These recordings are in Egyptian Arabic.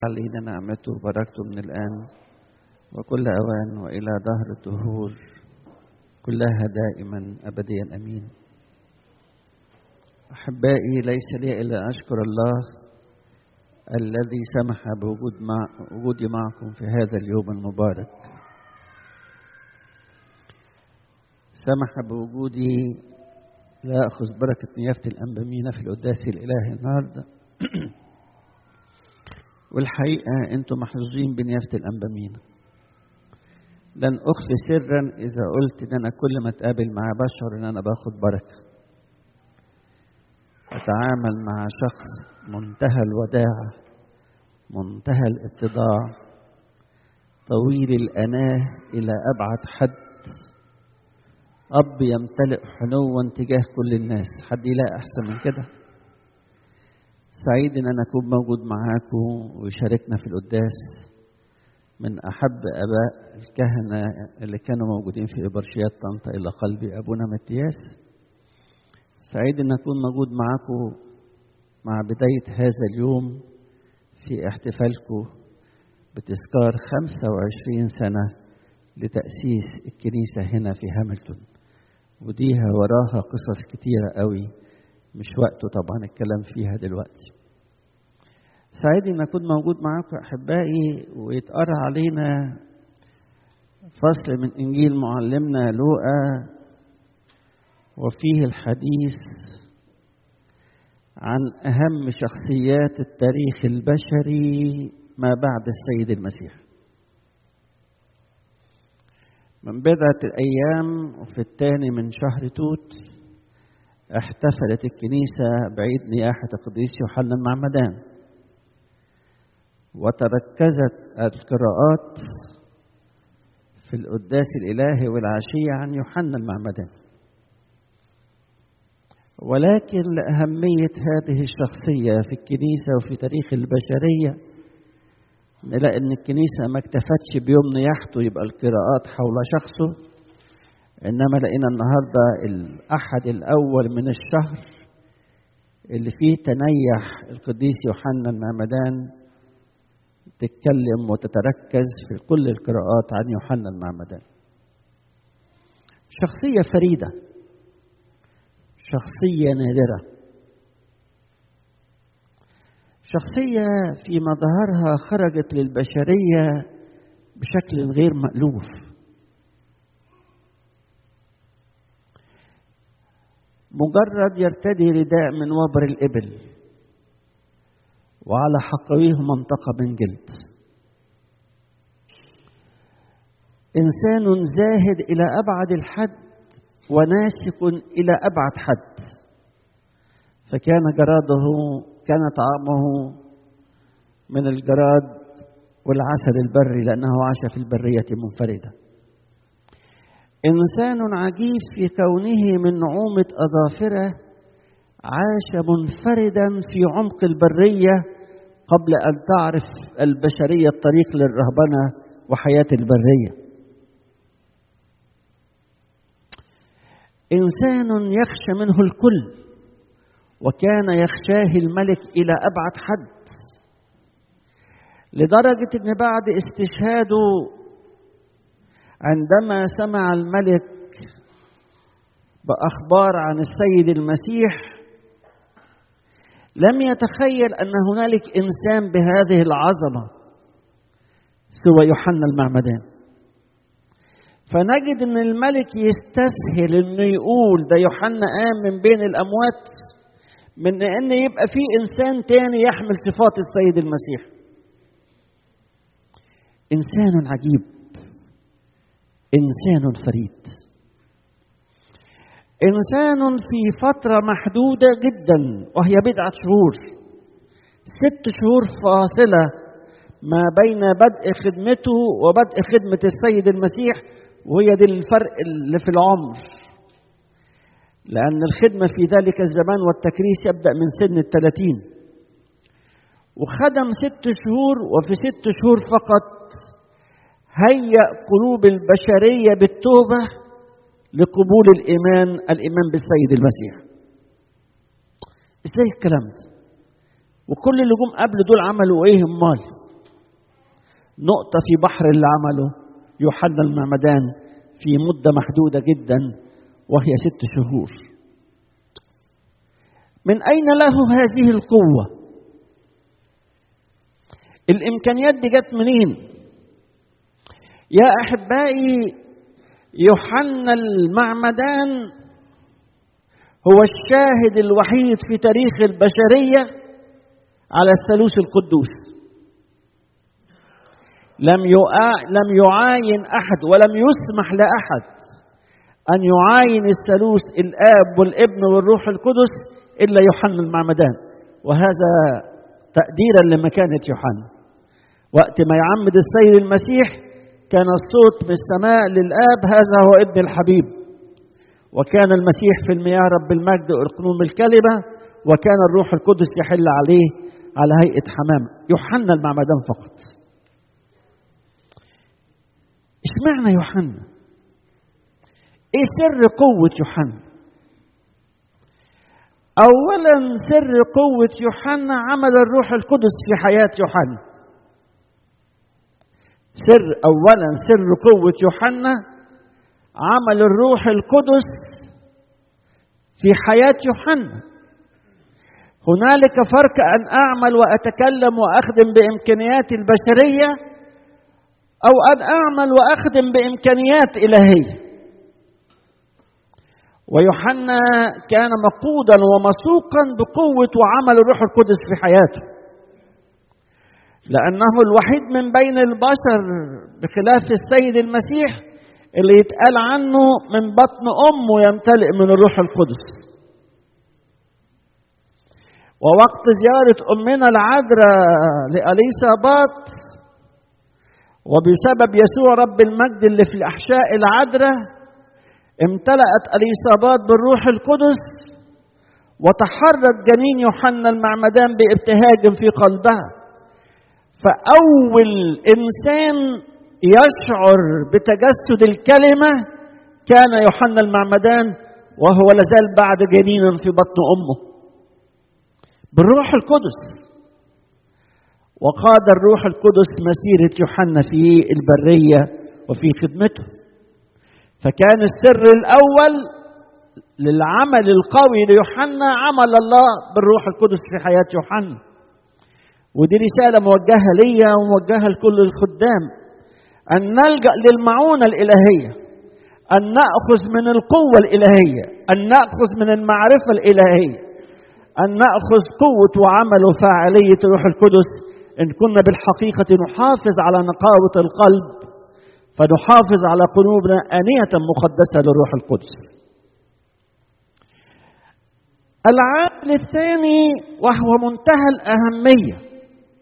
علينا نعمته وبركته من الآن وكل أوان وإلى دهر الدهور كلها دائما أبديا أمين أحبائي ليس لي إلا أشكر الله الذي سمح بوجود مع وجودي معكم في هذا اليوم المبارك سمح بوجودي لأخذ بركة نيافة الأنبمينة في القداس الإلهي النهاردة والحقيقة أنتم محظوظين بنيافة الأنبمينة لن أخفي سرا إذا قلت إن أنا كل ما أتقابل مع بشعر إن أنا باخد بركة أتعامل مع شخص منتهى الوداعة منتهى الاتضاع طويل الأناة إلى أبعد حد أب يمتلئ حنوا تجاه كل الناس حد يلاقي أحسن من كده سعيد إن أنا أكون موجود معاكم ويشاركنا في القداس من أحب آباء الكهنة اللي كانوا موجودين في إبرشيات طنطا إلى قلبي أبونا متياس سعيد إن أكون موجود معاكم مع بداية هذا اليوم في احتفالكم بتذكار 25 سنة لتأسيس الكنيسة هنا في هاملتون وديها وراها قصص كتيرة قوي مش وقته طبعا الكلام فيها دلوقتي سعيد ان اكون موجود معاكم احبائي ويتقرا علينا فصل من انجيل معلمنا لوقا وفيه الحديث عن اهم شخصيات التاريخ البشري ما بعد السيد المسيح من بضعة الأيام وفي الثاني من شهر توت احتفلت الكنيسة بعيد نياحة القديس يوحنا المعمدان وتركزت القراءات في القداس الإلهي والعشية عن يوحنا المعمدان ولكن لأهمية هذه الشخصية في الكنيسة وفي تاريخ البشرية نلاقي ان الكنيسه ما اكتفتش بيوم نياحته يبقى القراءات حول شخصه انما لقينا النهارده الاحد الاول من الشهر اللي فيه تنيح القديس يوحنا المعمدان تتكلم وتتركز في كل القراءات عن يوحنا المعمدان شخصيه فريده شخصيه نادره شخصية في مظهرها خرجت للبشرية بشكل غير مألوف مجرد يرتدي رداء من وبر الإبل وعلى حقويه منطقة من جلد إنسان زاهد إلى أبعد الحد وناسك إلى أبعد حد فكان جراده كان طعامه من الجراد والعسل البري لأنه عاش في البرية منفردة إنسان عجيب في كونه من نعومة أظافره عاش منفردا في عمق البرية قبل أن تعرف البشرية الطريق للرهبنة وحياة البرية إنسان يخشى منه الكل وكان يخشاه الملك الى ابعد حد لدرجه ان بعد استشهاده عندما سمع الملك باخبار عن السيد المسيح لم يتخيل ان هنالك انسان بهذه العظمه سوى يوحنا المعمدان فنجد ان الملك يستسهل انه يقول ده يوحنا قام من بين الاموات من ان يبقى في انسان تاني يحمل صفات السيد المسيح انسان عجيب انسان فريد انسان في فتره محدوده جدا وهي بضعه شهور ست شهور فاصله ما بين بدء خدمته وبدء خدمه السيد المسيح وهي دي الفرق اللي في العمر لأن الخدمة في ذلك الزمان والتكريس يبدأ من سن الثلاثين وخدم ست شهور وفي ست شهور فقط هيأ قلوب البشرية بالتوبة لقبول الإيمان الإيمان بالسيد المسيح ازاي الكلام ده وكل اللي جم قبل دول عملوا ايه امال نقطة في بحر اللي عمله يوحنا المعمدان في مدة محدودة جدا وهي ست شهور من أين له هذه القوة الإمكانيات دي جت منين يا أحبائي يوحنا المعمدان هو الشاهد الوحيد في تاريخ البشرية على الثالوث القدوس لم لم يعاين أحد ولم يسمح لأحد أن يعاين الثالوث الآب والابن والروح القدس إلا يوحنا المعمدان وهذا تقديرا لمكانة يوحنا وقت ما يعمد السيد المسيح كان الصوت من السماء للآب هذا هو ابن الحبيب وكان المسيح في المياه رب المجد أرقنوم الكلمة وكان الروح القدس يحل عليه على هيئة حمام يوحنا المعمدان فقط اشمعنى يوحنا ايه سر قوة يوحنا اولا سر قوة يوحنا عمل الروح القدس في حياة يوحنا سر اولا سر قوة يوحنا عمل الروح القدس في حياة يوحنا هنالك فرق ان اعمل واتكلم واخدم بامكانياتي البشريه او ان اعمل واخدم بامكانيات الهيه ويوحنا كان مقودا ومسوقا بقوه وعمل الروح القدس في حياته لانه الوحيد من بين البشر بخلاف السيد المسيح اللي يتقال عنه من بطن امه يمتلئ من الروح القدس ووقت زيارة أمنا العذراء لأليسابات وبسبب يسوع رب المجد اللي في الأحشاء العذراء امتلأت أليسابات بالروح القدس وتحرك جنين يوحنا المعمدان بابتهاج في قلبها فأول إنسان يشعر بتجسد الكلمة كان يوحنا المعمدان وهو لازال بعد جنين في بطن أمه بالروح القدس وقاد الروح القدس مسيرة يوحنا في البرية وفي خدمته فكان السر الأول للعمل القوي ليوحنا عمل الله بالروح القدس في حياة يوحنا ودي رسالة موجهة ليا وموجهة لكل الخدام أن نلجأ للمعونة الإلهية أن نأخذ من القوة الإلهية أن نأخذ من المعرفة الإلهية أن نأخذ قوة وعمل وفاعلية الروح القدس إن كنا بالحقيقة نحافظ على نقاوة القلب فنحافظ على قلوبنا آنية مقدسة للروح القدس العامل الثاني وهو منتهى الأهمية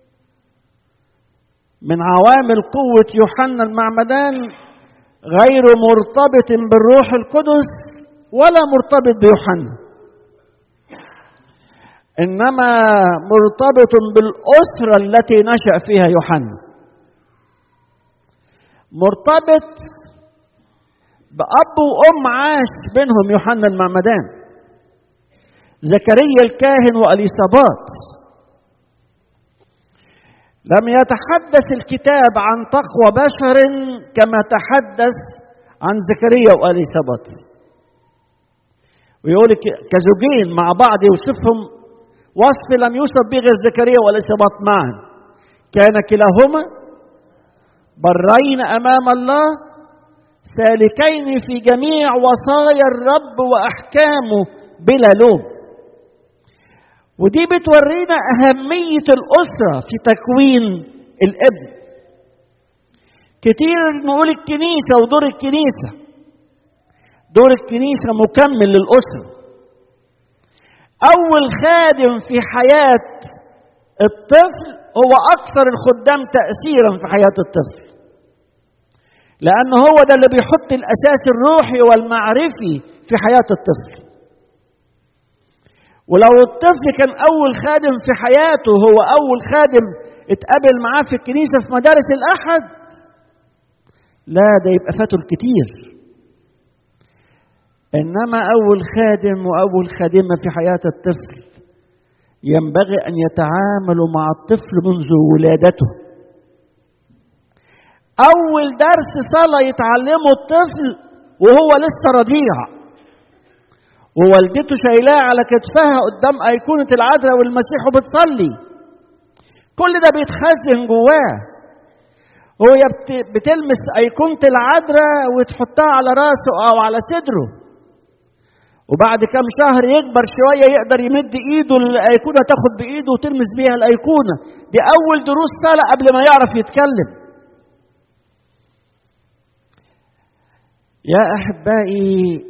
من عوامل قوة يوحنا المعمدان غير مرتبط بالروح القدس ولا مرتبط بيوحنا انما مرتبط بالاسره التي نشا فيها يوحنا مرتبط باب وام عاش بينهم يوحنا المعمدان زكريا الكاهن واليصابات لم يتحدث الكتاب عن تقوى بشر كما تحدث عن زكريا واليصابات ويقول كزوجين مع بعض يوصفهم وصف لم يوصف به غير زكريا واليصابات معا كان كلاهما برين امام الله سالكين في جميع وصايا الرب واحكامه بلا لوم ودي بتورينا اهميه الاسره في تكوين الابن كتير نقول الكنيسه ودور الكنيسه دور الكنيسه مكمل للاسره أول خادم في حياة الطفل هو أكثر الخدام تأثيرا في حياة الطفل لأن هو ده اللي بيحط الأساس الروحي والمعرفي في حياة الطفل ولو الطفل كان أول خادم في حياته هو أول خادم اتقابل معاه في الكنيسة في مدارس الأحد لا ده يبقى فاته الكتير انما اول خادم واول خادمه في حياه الطفل ينبغي ان يتعاملوا مع الطفل منذ ولادته أول درس صلاة يتعلمه الطفل وهو لسه رضيع ووالدته شايلاه على كتفها قدام أيقونة العذراء والمسيح وبتصلي كل ده بيتخزن جواه وهي بتلمس أيقونة العذراء وتحطها على راسه أو على صدره وبعد كم شهر يكبر شوية يقدر يمد إيده الأيقونة تاخد بإيده وتلمس بيها الأيقونة دي أول دروس صلاة قبل ما يعرف يتكلم يا أحبائي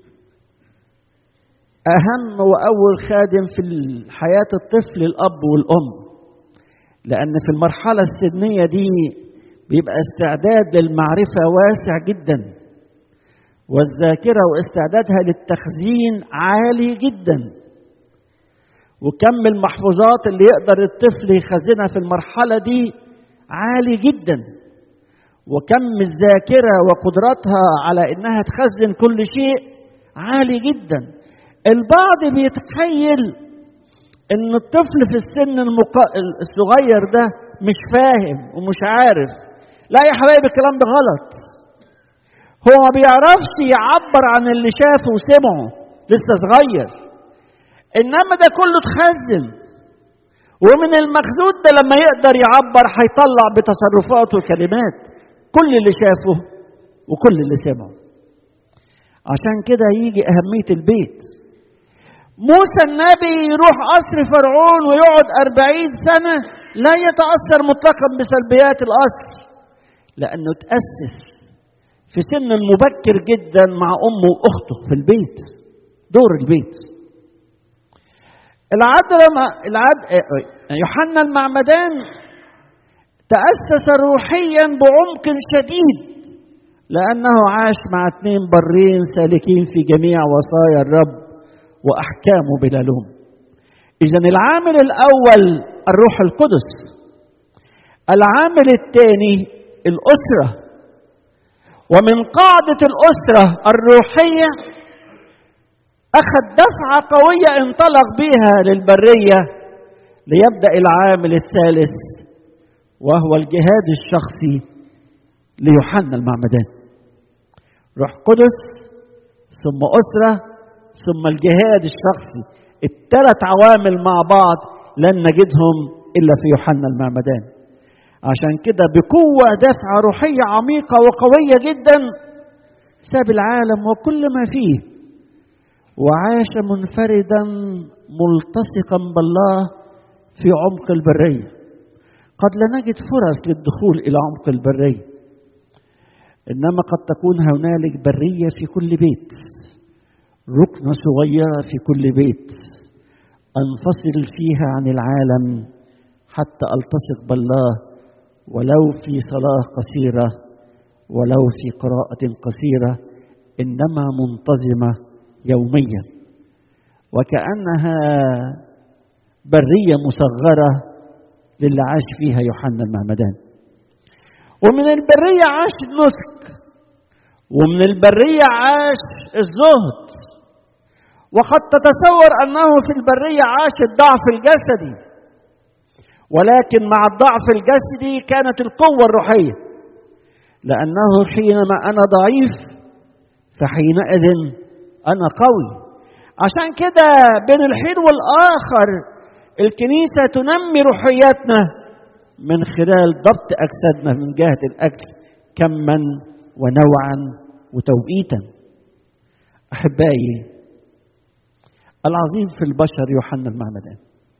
أهم وأول خادم في حياة الطفل الأب والأم لأن في المرحلة السنية دي بيبقى استعداد للمعرفة واسع جدا والذاكرة واستعدادها للتخزين عالي جدا وكم المحفوظات اللي يقدر الطفل يخزنها في المرحلة دي عالي جدا وكم الذاكرة وقدرتها على إنها تخزن كل شيء عالي جدا البعض بيتخيل ان الطفل في السن المق... الصغير ده مش فاهم ومش عارف لا يا حبايبي الكلام ده غلط هو ما بيعرفش يعبر عن اللي شافه وسمعه لسه صغير انما ده كله اتخزن ومن المخزون ده لما يقدر يعبر هيطلع بتصرفاته وكلمات كل اللي شافه وكل اللي سمعه عشان كده يجي أهمية البيت موسى النبي يروح قصر فرعون ويقعد أربعين سنة لا يتأثر مطلقا بسلبيات القصر لأنه تأسس في سن مبكر جدا مع أمه وأخته في البيت دور البيت العذراء العد... يوحنا المعمدان تأسس روحيا بعمق شديد لأنه عاش مع اثنين برين سالكين في جميع وصايا الرب وأحكامه بلا لوم إذا العامل الأول الروح القدس العامل الثاني الأسرة ومن قاعدة الأسرة الروحية أخذ دفعة قوية انطلق بها للبرية ليبدأ العامل الثالث وهو الجهاد الشخصي ليوحنا المعمدان روح قدس ثم أسرة ثم الجهاد الشخصي الثلاث عوامل مع بعض لن نجدهم إلا في يوحنا المعمدان عشان كده بقوة دفعة روحية عميقة وقوية جدا ساب العالم وكل ما فيه وعاش منفردا ملتصقا بالله في عمق البرية قد لا نجد فرص للدخول إلى عمق البرية إنما قد تكون هنالك برية في كل بيت ركنة صغيرة في كل بيت أنفصل فيها عن العالم حتى ألتصق بالله ولو في صلاة قصيرة ولو في قراءة قصيرة إنما منتظمة يوميا وكأنها برية مصغرة للي عاش فيها يوحنا المعمدان ومن البرية عاش النسك ومن البرية عاش الزهد وقد تتصور أنه في البرية عاش الضعف الجسدي ولكن مع الضعف الجسدي كانت القوة الروحية لأنه حينما أنا ضعيف فحينئذ أنا قوي عشان كده بين الحين والآخر الكنيسة تنمي روحياتنا من خلال ضبط أجسادنا من جهة الأكل كما ونوعا وتوقيتا أحبائي العظيم في البشر يوحنا المعمدان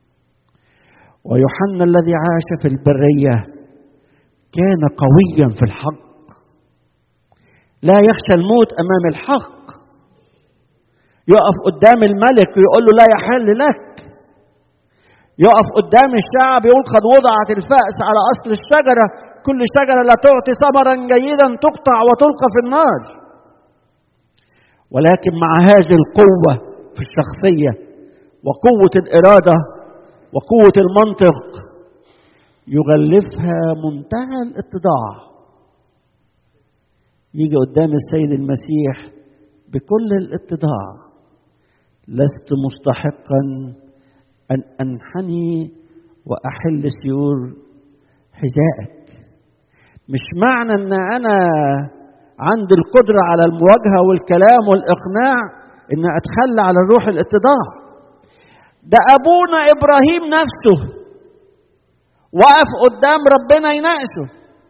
ويوحنا الذي عاش في البرية كان قويا في الحق لا يخشى الموت أمام الحق يقف قدام الملك ويقول له لا يحل لك يقف قدام الشعب يقول قد وضعت الفأس على أصل الشجرة كل شجرة لا تعطي ثمرا جيدا تقطع وتلقى في النار ولكن مع هذه القوة في الشخصية وقوة الإرادة وقوة المنطق يغلفها منتهى الاتضاع يجي قدام السيد المسيح بكل الاتضاع لست مستحقا أن أنحني وأحل سيور حذائك مش معنى ان انا عندي القدرة على المواجهة والكلام والإقناع ان اتخلى على الروح الاتضاع ده ابونا ابراهيم نفسه وقف قدام ربنا يناقشه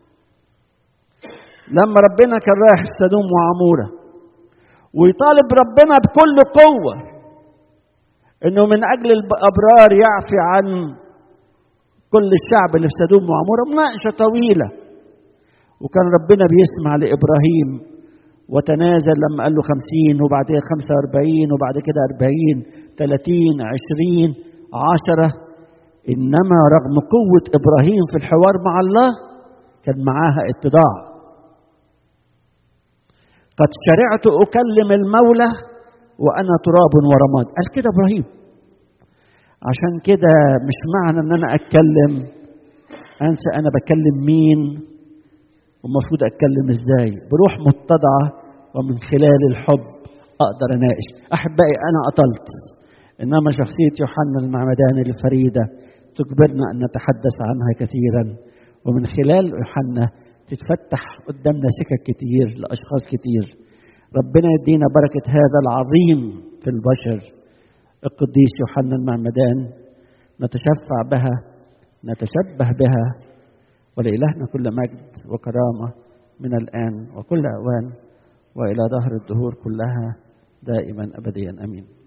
لما ربنا كان رايح سدوم وعموره ويطالب ربنا بكل قوه انه من اجل الابرار يعفي عن كل الشعب اللي في سدوم وعموره مناقشه طويله وكان ربنا بيسمع لابراهيم وتنازل لما قال له خمسين وبعدين خمسة وأربعين وبعد كده أربعين ثلاثين عشرين عشرة إنما رغم قوة إبراهيم في الحوار مع الله كان معاها اتضاع قد شرعت أكلم المولى وأنا تراب ورماد قال كده إبراهيم عشان كده مش معنى إن أنا أتكلم أنسى أنا بكلم مين ومفروض أتكلم إزاي بروح متضعة ومن خلال الحب أقدر أناقش أحبائي أنا أطلت إنما شخصية يوحنا المعمداني الفريدة تجبرنا أن نتحدث عنها كثيرا ومن خلال يوحنا تتفتح قدامنا سكك كتير لأشخاص كتير ربنا يدينا بركة هذا العظيم في البشر القديس يوحنا المعمدان نتشفع بها نتشبه بها ولإلهنا كل مجد وكرامة من الآن وكل أوان وإلى ظهر الدهور كلها دائما أبديا أمين